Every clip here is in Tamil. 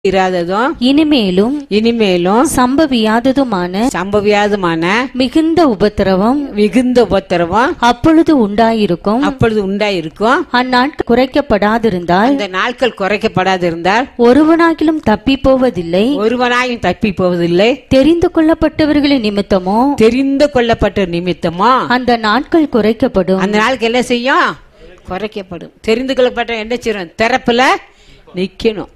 இராததும் இனிமேலும் இனிமேலும் சம்பவியாததுமான சம்பவியாதமான மிகுந்த உபத்திரவம் மிகுந்த உபத்திரவம் அப்பொழுது உண்டாயிருக்கும் அப்பொழுது உண்டாயிருக்கும் அந்நாட்கள் குறைக்கப்படாதிருந்தால் அந்த நாட்கள் குறைக்கப்படாதிருந்தால் ஒருவனாகிலும் தப்பி போவதில்லை ஒருவனாயும் தப்பி போவதில்லை தெரிந்து கொள்ளப்பட்டவர்களின் நிமித்தமோ தெரிந்து கொள்ளப்பட்ட நிமித்தமா அந்த நாட்கள் குறைக்கப்படும் அந்த நாளுக்கு என்ன செய்யும் குறைக்கப்படும் தெரிந்து கொள்ளப்பட்ட என்ன செய்யும் திறப்புல நிக்கணும்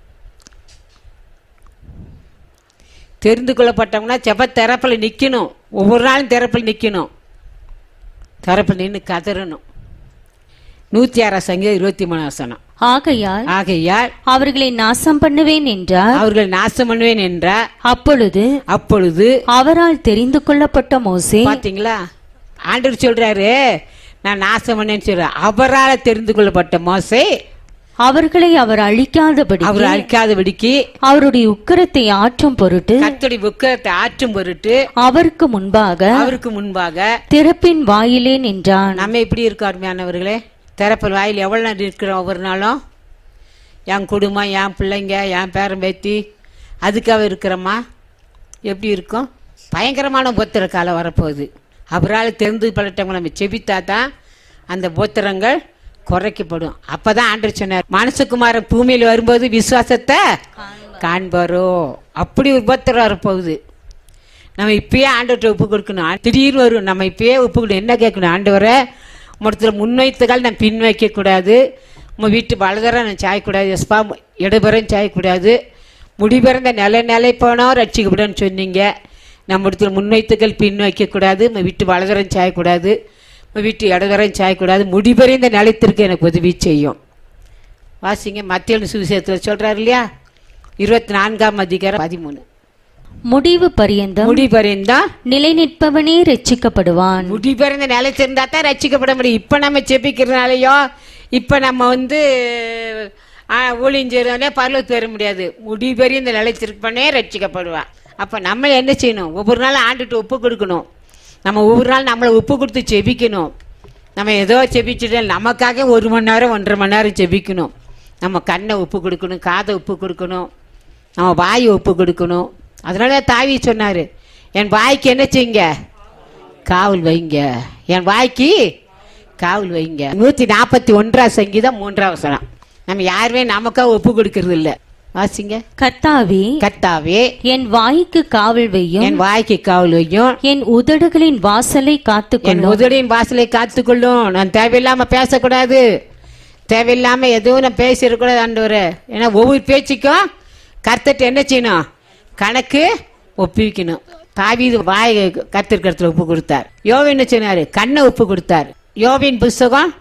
தெரிந்து கொள்ளப்பட்டவங்கன்னா செப்ப திறப்புல நிக்கணும் ஒவ்வொரு நாளும் திறப்புல நிக்கணும் திறப்புல நின்று கதறணும் நூத்தி ஆறாம் சங்கீதம் இருபத்தி மூணு வசனம் ஆகையால் ஆகையால் அவர்களை நாசம் பண்ணுவேன் என்றார் அவர்கள் நாசம் பண்ணுவேன் என்றார் அப்பொழுது அப்பொழுது அவரால் தெரிந்து கொள்ளப்பட்ட மோசே பாத்தீங்களா ஆண்டவர் சொல்றாரு நான் நாசம் பண்ணேன்னு சொல்றேன் அவரால் தெரிந்து கொள்ளப்பட்ட மோசே அவர்களை அவர் அழிக்காதபடி அவர் அழிக்காதபடிக்கு அவருடைய உக்கிரத்தை ஆற்றும் பொருட்டு கத்தடி புக்கத்தை ஆற்றும் பொருட்டு அவருக்கு முன்பாக அவருக்கு முன்பாக திறப்பின் வாயிலே நின்றான் நம்ம எப்படி இருக்கோம் அருமையானவர்களே திறப்பல் வாயில் எவ்வளவு நேரம் இருக்கிறோம் ஒவ்வொரு நாளும் என் குடும்பம் என் பிள்ளைங்க என் பேரன் பேத்தி அதுக்காக இருக்கிறோமா எப்படி இருக்கும் பயங்கரமான புத்திர காலம் வரப்போகுது அவரால் தெரிந்து பழட்டவங்க நம்ம செபித்தா தான் அந்த புத்திரங்கள் குறைக்கப்படும் அப்பதான் ஆண்டவர் சொன்னார் மனசுக்குமாரன் பூமியில் வரும்போது விசுவாசத்தை காண்பாரோ அப்படி ஒரு புத்திரம் வரப்போகுது நம்ம இப்பயே ஆண்டவர்கிட்ட ஒப்பு கொடுக்கணும் திடீர்னு வரும் நம்ம இப்பயே ஒப்பு கொடுக்கணும் என்ன கேட்கணும் ஆண்டவரை மொத்தத்தில் முன்வைத்துகள் நான் பின் வைக்கக்கூடாது உங்க வீட்டு வலதரம் நான் சாயக்கூடாது எஸ்பா இடபெறம் சாயக்கூடாது முடிபிறந்த நிலை நிலை போனோம் ரட்சிக்கப்படன்னு சொன்னீங்க நம்ம இடத்துல முன்வைத்துக்கள் பின் வைக்கக்கூடாது நம்ம வீட்டு வலதரம் சாயக்கூடாது நம்ம வீட்டு இடதரம் சாயக்கூடாது முடிபெறிந்த நிலைத்திற்கு எனக்கு உதவி செய்யும் வாசிங்க மத்திய சுவிசேஷத்தில் சொல்றாரு இல்லையா இருபத்தி நான்காம் அதிகாரம் பதிமூணு முடிவு பரியந்தம் முடிபெறிந்தான் நிலை நிற்பவனே ரட்சிக்கப்படுவான் முடிபிறந்த நிலைச்சிருந்தா தான் ரட்சிக்கப்பட முடியும் இப்ப நம்ம செபிக்கிறதுனாலயோ இப்ப நம்ம வந்து ஊழியஞ்சோடனே பரலத்து பெற முடியாது முடிபெறிய இந்த நிலைச்சிருப்பனே ரட்சிக்கப்படுவான் அப்ப நம்ம என்ன செய்யணும் ஒவ்வொரு நாளும் ஆண்டுட்டு ஒப்பு கொடுக்கணும் நம்ம ஒவ்வொரு நாள் நம்மளை ஒப்பு கொடுத்து செபிக்கணும் நம்ம ஏதோ செபிச்சுட்டு நமக்காக ஒரு மணி நேரம் ஒன்றரை மணி நேரம் செபிக்கணும் நம்ம கண்ணை ஒப்பு கொடுக்கணும் காதை ஒப்பு கொடுக்கணும் நம்ம வாயை ஒப்பு கொடுக்கணும் அதனால தாவி சொன்னாரு என் வாய்க்கு என்ன செய்யுங்க காவல் வைங்க என் வாய்க்கு காவல் வைங்க நூத்தி நாற்பத்தி ஒன்றாம் சங்கீதம் மூன்றாம் வசனம் நம்ம யாருமே நமக்கா ஒப்பு கொடுக்கறது இல்ல வாசிங்க கர்த்தாவே கர்த்தாவே என் வாய்க்கு காவல் வையும் என் வாய்க்கு காவல் வையும் என் உதடுகளின் வாசலை என் காத்துக்கொள்ளும் உதடியின் வாசலை காத்துக்கொள்ளும் நான் தேவையில்லாம பேசக்கூடாது தேவையில்லாம எதுவும் நான் பேசிடக்கூடாது ஆண்டவரே ஏன்னா ஒவ்வொரு பேச்சுக்கும் கர்த்தட்டு என்ன செய்யணும் கணக்கு ஒப்புவிக்கணும் தாவீது வாய் கத்திருக்கிறதுல ஒப்பு கொடுத்தார் யோவின் என்ன சொன்னாரு கண்ணை ஒப்பு கொடுத்தார் யோவின் புஸ்தகம்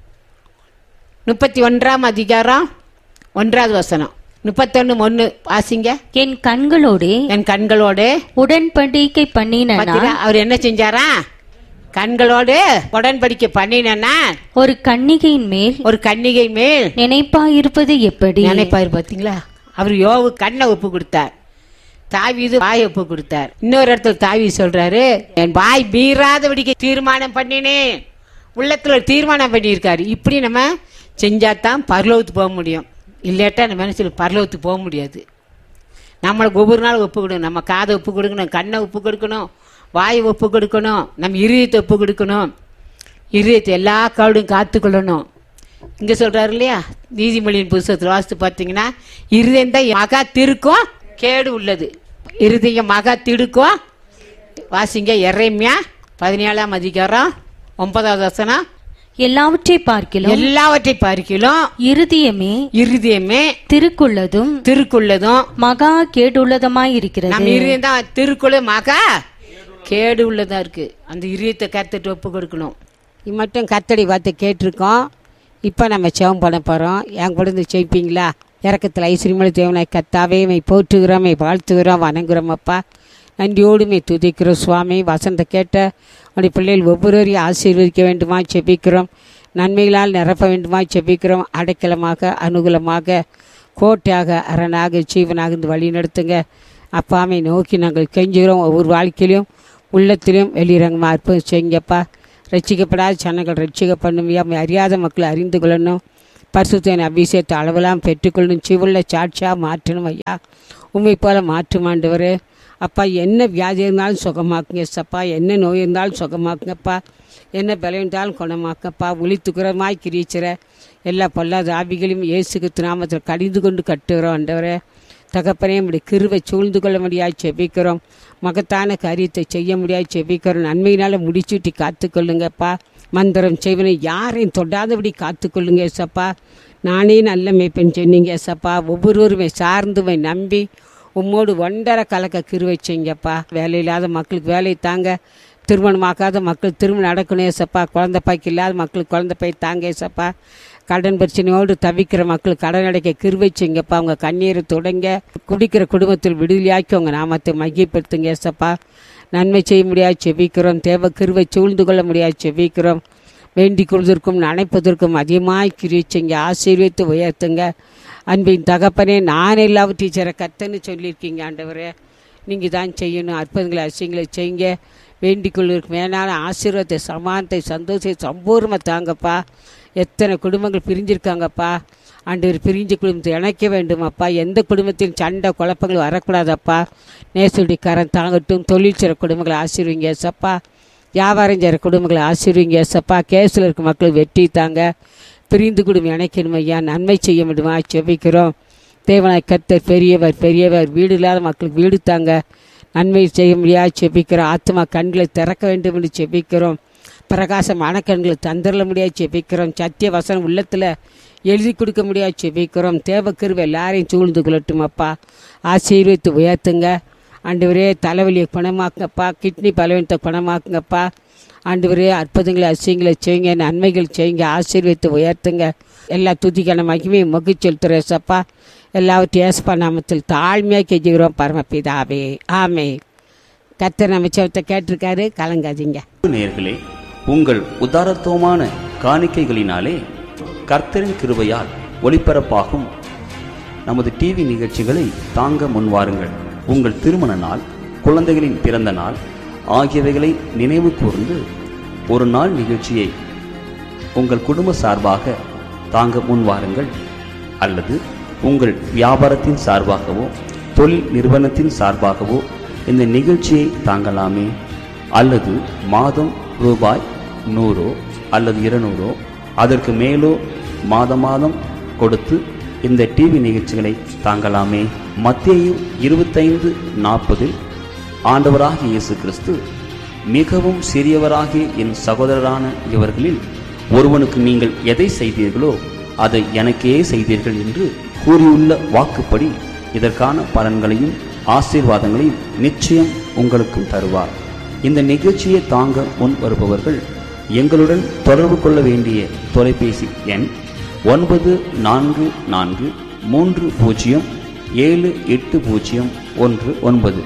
முப்பத்தி ஒன்றாம் அதிகாரம் ஒன்றாவது வசனம் முப்பத்தொன்னு ஒன்னு வாசிங்க என் கண்களோடே என் கண்களோட உடன்படிக்கை பண்ணின நான் பாத்தீங்களா? அவர் என்ன செஞ்சாரா கண்களோடு உடன்படிக்கை பண்ணினா ஒரு கன்னிகையின் மேல் ஒரு கன்னிகை மேல் நினைப்பாயிருப்பது எப்படி நினைப்பாரு பாத்தீங்களா அவர் யோவு கண்ணை ஒப்பு கொடுத்தார் தாவீது வாய் ஒப்பு கொடுத்தார் இன்னொரு இடத்துல தாவி சொல்றாரு என் வாய் மீறாதபடிக்கு தீர்மானம் பண்ணினேன் உள்ளத்துல ஒரு தீர்மானம் பண்ணியிருக்காரு இப்படி நம்ம செஞ்சாதான் பரலோகத்துக்கு போக முடியும் இல்லாட்டா நம்ம என்ன சொல்லி பரலோகத்துக்கு போக முடியாது நம்மளுக்கு ஒவ்வொரு நாள் ஒப்பு கொடுக்கணும் நம்ம காதை ஒப்பு கொடுக்கணும் கண்ணை ஒப்பு கொடுக்கணும் வாயை ஒப்பு கொடுக்கணும் நம்ம இருதயத்தை ஒப்பு கொடுக்கணும் இருதயத்தை எல்லா காவடும் காத்துக்கொள்ளணும் இங்க சொல்றாரு இல்லையா நீதிமொழியின் புஸ்தகத்தில் வாசித்து பார்த்தீங்கன்னா இருதயம் தான் மகா திருக்கும் கேடு உள்ளது இருதயம் மகா திடுக்கும் வாசிங்க எறைமையா பதினேழாம் அதிகாரம் ஒன்பதாவது வசனம் எல்லாவற்றை பார்க்கிலும் எல்லாவற்றை பார்க்கிலும் இருதயமே இருதயமே திருக்குள்ளதும் திருக்குள்ளதும் மகா கேடுள்ளதுமாயிருக்கிறது நம்ம இருதயம் தான் திருக்குள்ள மகா கேடு உள்ளதா இருக்கு அந்த இருதயத்தை கத்துட்டு ஒப்பு கொடுக்கணும் இது மட்டும் கத்தடி வார்த்தை கேட்டிருக்கோம் இப்போ நம்ம செவம் பண்ண போகிறோம் என் கூட இருந்து ஜெயிப்பீங்களா இறக்கத்தில் ஐஸ்வரியமலை தேவனாய் கத்தாவே மை போற்றுகிறோம் மை வாழ்த்துகிறோம் வணங்குறோம் அப்பா நன்றியோடு மை துதிக்கிறோம் சுவாமி வசந்த கேட்ட உடைய பிள்ளைகள் ஒவ்வொருவரையும் ஆசீர்வதிக்க வேண்டுமா செபிக்கிறோம் நன்மைகளால் நிரப்ப வேண்டுமா செபிக்கிறோம் அடைக்கலமாக அனுகூலமாக கோட்டையாக அரணாக ஜீவனாக இருந்து வழி நடத்துங்க அப்பாமை நோக்கி நாங்கள் கெஞ்சுகிறோம் ஒவ்வொரு வாழ்க்கையிலும் உள்ளத்திலும் வெளியிறங்கமாக அற்புதம் செய்யுங்கப்பா ரட்சிக்கப்படாத ஜனங்கள் ரட்சிக்க பண்ணுமையா அறியாத மக்களை அறிந்து கொள்ளணும் பரிசுத்தன் அபிஷேகத்தை அளவெல்லாம் பெற்றுக்கொள்ளணும் சிவுள்ள சாட்சியாக மாற்றணும் ஐயா உண்மை போல மாற்றும் ஆண்டவரே அப்பா என்ன வியாதி இருந்தாலும் சுகமாக்குங்க சப்பா என்ன நோய் இருந்தாலும் சுகமாக்குங்கப்பா என்ன பலம் இருந்தாலும் குணமாக்கப்பா ஒளித்துக்குறமாய் கிரீச்சிற எல்லா பொல்லாத ஆவிகளையும் இயேசுக்கு நாமத்தில் கடிந்து கொண்டு கட்டுகிறோம் ஆண்டவரே தகப்பனே இப்படி கிருவை சூழ்ந்து கொள்ள முடியாது செபிக்கிறோம் மகத்தான காரியத்தை செய்ய முடியாது செபிக்கிறோம் நன்மையினால் முடிச்சுட்டி காத்துக்கொள்ளுங்கப்பா மந்திரம் செய்வனை யாரையும் தொடாதபடி காத்துக்கொள்ளுங்க ஏசப்பா நானே நல்ல மேய்ப்பன் சொன்னீங்க ஏசப்பா ஒவ்வொருவருமே சார்ந்துமை நம்பி உம்மோடு ஒன்றரை கலக்க கிருவை செய்யுங்கப்பா வேலை இல்லாத மக்களுக்கு வேலை தாங்க திருமணமாக்காத மக்கள் திருமணம் நடக்கணும் ஏசப்பா குழந்தை பாய்க்கு இல்லாத மக்களுக்கு குழந்தை பாய் தாங்க ஏசப்பா கடன் பிரச்சனையோடு தவிக்கிற மக்கள் கடன் அடைக்க கிருவை செய்யுங்கப்பா அவங்க கண்ணீரை தொடங்க குடிக்கிற குடும்பத்தில் விடுதலையாக்கி உங்கள் நாமத்தை மையப்படுத்துங்க ஏசப்பா நன்மை செய்ய முடியாது செபிக்கிறோம் தேவ கிருவை சூழ்ந்து கொள்ள முடியாது செபிக்கிறோம் வேண்டிக் கொள்வதற்கும் நினைப்பதற்கும் அதிகமாய் கிரிச்சிங்க ஆசீர்வித்து உயர்த்துங்க அன்பின் தகப்பனே நான் எல்லாவும் டீச்சரை கத்தன்னு சொல்லியிருக்கீங்க ஆண்டவரே நீங்கள் தான் செய்யணும் அற்புதங்களை அசியங்களை செய்யுங்க வேண்டிக் கொள்வதற்கு மேலான ஆசீர்வாதத்தை சமானத்தை சந்தோஷத்தை சம்பூர்ணமாக தாங்கப்பா எத்தனை குடும்பங்கள் பிரிஞ்சிருக்காங்கப்பா ஆண்டவர் பிரிஞ்சு குடும்பத்தை இணைக்க வேண்டுமப்பா எந்த குடும்பத்திலும் சண்டை குழப்பங்கள் வரக்கூடாதப்பா நேசுடி கரம் தாங்கட்டும் தொழில் செய்கிற குடும்பங்களை ஆசீர்வீங்க ஏசப்பா வியாபாரம் செய்கிற குடும்பங்களை ஆசீர்வீங்க ஏசப்பா கேஸில் இருக்க மக்கள் வெற்றி தாங்க பிரிந்து குடும்பம் இணைக்கணும் ஐயா நன்மை செய்ய முடியுமா செபிக்கிறோம் தேவனாய் கர்த்தர் பெரியவர் பெரியவர் வீடு இல்லாத மக்களுக்கு வீடு தாங்க நன்மை செய்ய முடியாது செபிக்கிறோம் ஆத்மா கண்களை திறக்க வேண்டும் என்று செபிக்கிறோம் பிரகாசமான கண்களை தந்திரல முடியாது செபிக்கிறோம் சத்திய வசனம் உள்ளத்தில் எழுதி கொடுக்க முடியாது செபிக்கிறோம் தேவக்கருவை எல்லாரையும் சூழ்ந்து கொள்ளட்டும் அப்பா ஆசீர்வித்து உயர்த்துங்க ஆண்டவரே தலைவலியை குணமாக்குங்கப்பா கிட்னி பலவீனத்தை குணமாக்குங்கப்பா ஆண்டவரே அற்புதங்களை அசியங்களை செய்யுங்க நன்மைகள் செய்யுங்க ஆசீர்வித்து உயர்த்துங்க எல்லா துதிக்கான மகிமையும் மொகி செலுத்துறேசப்பா எல்லாவற்றையும் ஏசப்பா நாமத்தில் தாழ்மையாக கெஞ்சுகிறோம் பரமபிதாவே ஆமே கத்தர் அமைச்சவத்தை கேட்டிருக்காரு கலங்காதீங்க நேயர்களே உங்கள் உதாரத்துவமான காணிக்கைகளினாலே கர்த்தரின் கிருபையால் ஒளிபரப்பாகும் நமது டிவி நிகழ்ச்சிகளை தாங்க முன்வாருங்கள் உங்கள் திருமண நாள் குழந்தைகளின் பிறந்த நாள் ஆகியவைகளை நினைவு கூர்ந்து ஒரு நாள் நிகழ்ச்சியை உங்கள் குடும்ப சார்பாக தாங்க முன்வாருங்கள் அல்லது உங்கள் வியாபாரத்தின் சார்பாகவோ தொழில் நிறுவனத்தின் சார்பாகவோ இந்த நிகழ்ச்சியை தாங்கலாமே அல்லது மாதம் ரூபாய் நூறோ அல்லது இருநூறோ அதற்கு மேலோ மாதம் மாதம் கொடுத்து இந்த டிவி நிகழ்ச்சிகளை தாங்கலாமே மத்தேயு இருபத்தைந்து நாற்பதில் ஆண்டவராகிய இயேசு கிறிஸ்து மிகவும் சிறியவராகிய என் சகோதரரான இவர்களில் ஒருவனுக்கு நீங்கள் எதை செய்தீர்களோ அதை எனக்கே செய்தீர்கள் என்று கூறியுள்ள வாக்குப்படி இதற்கான பலன்களையும் ஆசீர்வாதங்களையும் நிச்சயம் உங்களுக்கும் தருவார் இந்த நிகழ்ச்சியை தாங்க முன் வருபவர்கள் எங்களுடன் தொடர்பு கொள்ள வேண்டிய தொலைபேசி எண் ஒன்பது நான்கு நான்கு மூன்று பூஜ்ஜியம் ஏழு எட்டு பூஜ்ஜியம் ஒன்று ஒன்பது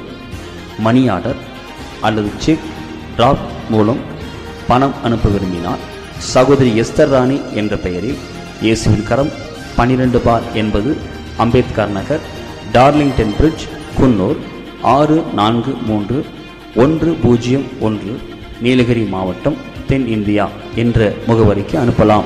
மணி ஆர்டர் அல்லது செக் டிராப் மூலம் பணம் அனுப்ப விரும்பினால் சகோதரி எஸ்தர் ராணி என்ற பெயரில் இயேசுவின் கரம் பன்னிரண்டு பார் என்பது அம்பேத்கர் நகர் டார்லிங்டன் பிரிட்ஜ் குன்னூர் ஆறு நான்கு மூன்று ஒன்று பூஜ்ஜியம் ஒன்று நீலகிரி மாவட்டம் தென் இந்தியா என்ற முகவரிக்கு அனுப்பலாம்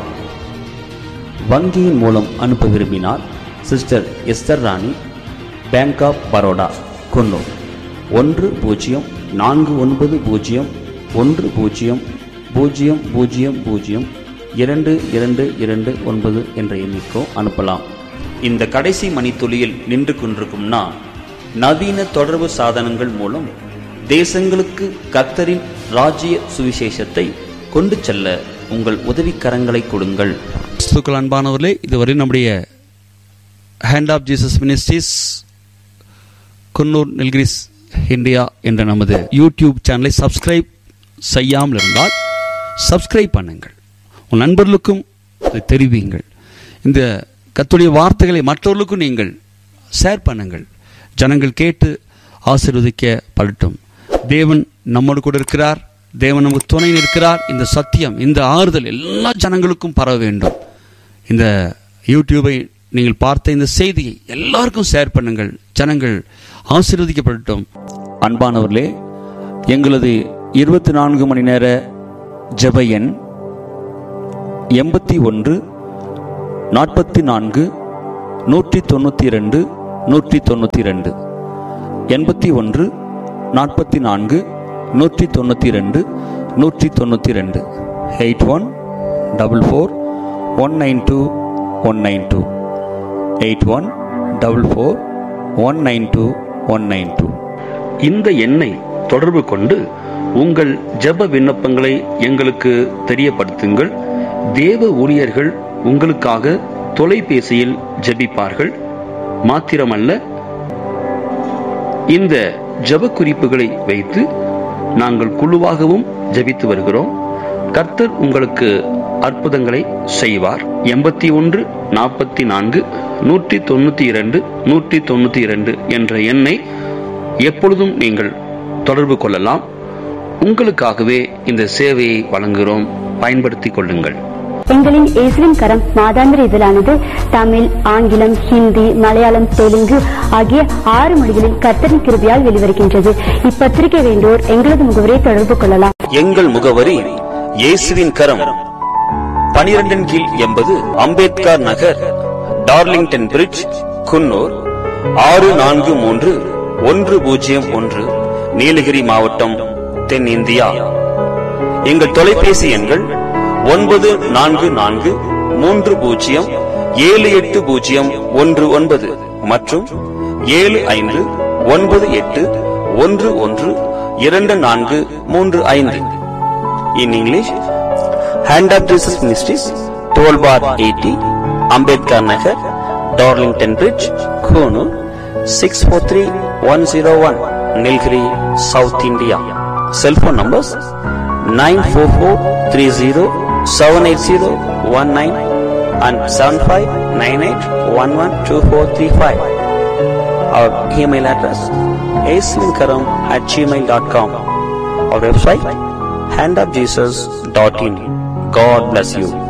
வங்கியின் மூலம் அனுப்ப விரும்பினால் sister Esther Rani bank of Baroda Coonoor ஒன்று பூஜ்ஜியம் நான்கு ஒன்பது பூஜ்ஜியம் ஒன்று பூஜ்ஜியம் பூஜ்ஜியம் பூஜ்ஜியம் பூஜ்ஜியம் இரண்டு இரண்டு இரண்டு ஒன்பது என்ற எண்ணிக்கோ அனுப்பலாம் இந்த கடைசி மணித்துளியில் நின்று கொண்டிருக்கும் நான் நவீன தொடர்பு சாதனங்கள் மூலம் தேசங்களுக்கு கத்தரின் ராஜ்ய சுவிசேஷத்தை கொண்டு செல்ல உங்கள் உதவிக்கரங்களை கொடுங்கள் கிறிஸ்துக்கள் அன்பானவர்களே இதுவரை நம்முடைய hand of Jesus ministries Coonoor Nilgiris India என்ற நமது யூடியூப் சேனலை சப்ஸ்கிரைப் செய்யாமல் இருந்தால் சப்ஸ்கிரைப் பண்ணுங்கள் உன் நண்பர்களுக்கும் இதை தெரிவியுங்கள் இந்த கத்துடைய வார்த்தைகளை மற்றவர்களுக்கும் நீங்கள் ஷேர் பண்ணுங்கள் ஜனங்கள் கேட்டு ஆசீர்வதிக்க படட்டும் தேவன் நம்மோடு கூட இருக்கிறார் தேவன் நமக்கு துணை இருக்கிறார் இந்த சத்தியம் இந்த ஆறுதல் எல்லா ஜனங்களுக்கும் பரவ வேண்டும் இந்த யூடியூபை நீங்கள் பார்த்த இந்த செய்தியை எல்லாருக்கும் ஷேர் பண்ணுங்கள் ஜனங்கள் ஆசீர்வதிக்கப்படட்டும் அன்பானவர்களே எங்களது இருபத்தி நான்கு மணி நேர ஜெப எண் எண்பத்தி ஒன்று நாற்பத்தி நான்கு நூற்றி தொண்ணூற்றி ரெண்டு நூற்றி தொண்ணூற்றி ரெண்டு எண்பத்தி ஒன்று நாற்பத்தி நான்கு நூற்றி தொண்ணூற்றி ரெண்டு நூற்றி தொண்ணூற்றி ரெண்டு eight one double four one nine two one nine two eight one double four one nine two one nine two இந்த எண்ணை தொடர்பு கொண்டு உங்கள் ஜெப விண்ணப்பங்களை எங்களுக்கு தெரியப்படுத்துங்கள் தேவ ஊழியர்கள் உங்களுக்காக தொலைபேசியில் ஜெபிப்பார்கள் மாத்திரமல்ல இந்த ஜெப குறிப்புகளை வைத்து நாங்கள் குழுவாகவும் ஜெபித்து வருகிறோம் கர்த்தர் உங்களுக்கு அற்புதங்களை செய்வார் எண்பத்தி ஒன்று நாற்பத்தி நான்கு நூற்றி தொண்ணூத்தி இரண்டு நூற்றி தொண்ணூத்தி இரண்டு என்ற எண்ணை எப்பொழுதும் நீங்கள் தொடர்பு கொள்ளலாம் உங்களுக்காகவே இந்த சேவையை வழங்குகிறோம் பயன்படுத்திக் கொள்ளுங்கள் எங்களின் இயேசுவின் கரம் மாதாந்திர இதழானது தமிழ் ஆங்கிலம் ஹிந்தி மலையாளம் தெலுங்கு ஆகிய ஆறு மொழிகளில் கர்த்தரின் கிருபையால் வெளிவருகின்றது இப்பத்திரிகை வேண்டோர் எங்களது முகவரை தொடர்பு கொள்ளலாம் எங்கள் முகவரி இயேசுவின் கரம் பனிரெண்டின் கீழ் எண்பது அம்பேத்கர் நகர் டார்லிங்டன் பிரிட்ஜ் குன்னூர் ஆறு நான்கு மூன்று ஒன்று பூஜ்ஜியம் ஒன்று நீலகிரி மாவட்டம் தென்னிந்தியா எங்கள் தொலைபேசி எண்கள் ஒன்பது நான்கு நான்கு மூன்று பூஜ்ஜியம் ஏழு எட்டு பூஜ்ஜியம் ஒன்று ஒன்பது மற்றும் ஏழு ஐந்து ஒன்பது எட்டு ஒன்று ஒன்று இரண்டு நான்கு மூன்று ஐந்து in English hand of Jesus ministries twelve bar eighty Ambedkar Nagar Darlington bridge Coonoor six four three one zero one Nilgiri south India cellphone numbers nine four four three zero seven eight zero one nine and seven five nine eight one one two four three five our email address ஏஸ்லிங்கரம் at Gmail dot com our website handofjesus.in. God bless you.